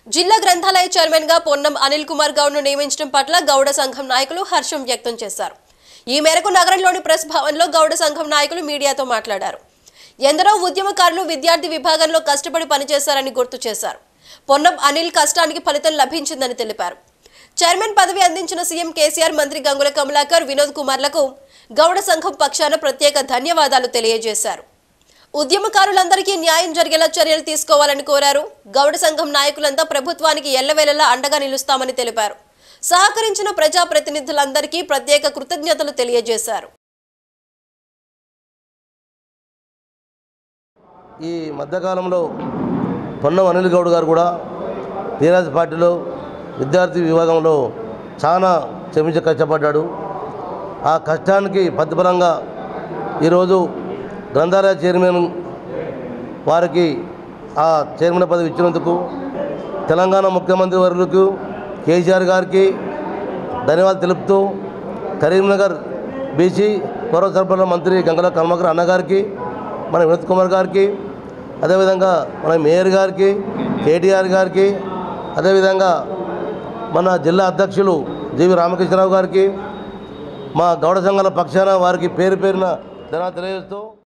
జిల్లా గ్రంథాలయ చైర్మన్ గా పొన్నం అనిల్ కుమార్ గౌడ్ ను నియమించడం పట్ల గౌడ సంఘం నాయకులు హర్షం వ్యక్తం చేశారు ఈ మేరకు నగరంలోని ప్రెస్ భవన్లో గౌడ సంఘం నాయకులు మీడియాతో మాట్లాడారు ఎందరో ఉద్యమకారులు విద్యార్థి విభాగంలో కష్టపడి పనిచేశారని గుర్తు చేశారు పొన్నం అనిల్ కష్టానికి ఫలితం లభించిందని తెలిపారు చైర్మన్ పదవి అందించిన సీఎం కేసీఆర్ మంత్రి గంగుల కమలాకర్ వినోద్ కుమార్లకు గౌడ సంఘం పక్షాన ప్రత్యేక ధన్యవాదాలు తెలియజేశారు ఉద్యమకారులందరికీ న్యాయం జరిగేలా చర్యలు తీసుకోవాలని కోరారు గౌడ సంఘం నాయకులంతా ప్రభుత్వానికి ఎల్లవేళలా అండగా నిలుస్తామని తెలిపారు సహకరించిన ప్రజాప్రతినిధులందరికీ ప్రత్యేక కృతజ్ఞతలు తెలియజేశారు ఈ మధ్యకాలంలో పొన్నం అనిల్ గౌడ్ గారు కూడా టీఆర్ఎస్ పార్టీలో విద్యార్థి విభాగంలో చాలా శ్రమించి కష్టపడ్డాడు ఆ కష్టానికి ప్రతిఫలంగా ఈరోజు గ్రంథాలయ చైర్మన్ వారికి ఆ చైర్మన్ పదవి ఇచ్చినందుకు తెలంగాణ ముఖ్యమంత్రి వర్యులకు కేసీఆర్ గారికి ధన్యవాదాలు తెలుపుతూ కరీంనగర్ బీసీ పౌర సరఫరాల మంత్రి గంగల కర్మకర్ అన్నగారికి మన వినోద్ కుమార్ గారికి అదేవిధంగా మన మేయర్ గారికి కేటీఆర్ గారికి అదేవిధంగా మన జిల్లా అధ్యక్షులు జీవి రామకృష్ణరావు గారికి మా గౌడ సంఘాల పక్షాన వారికి పేరు పేరున ధన్యవాదాలు తెలియజేస్తూ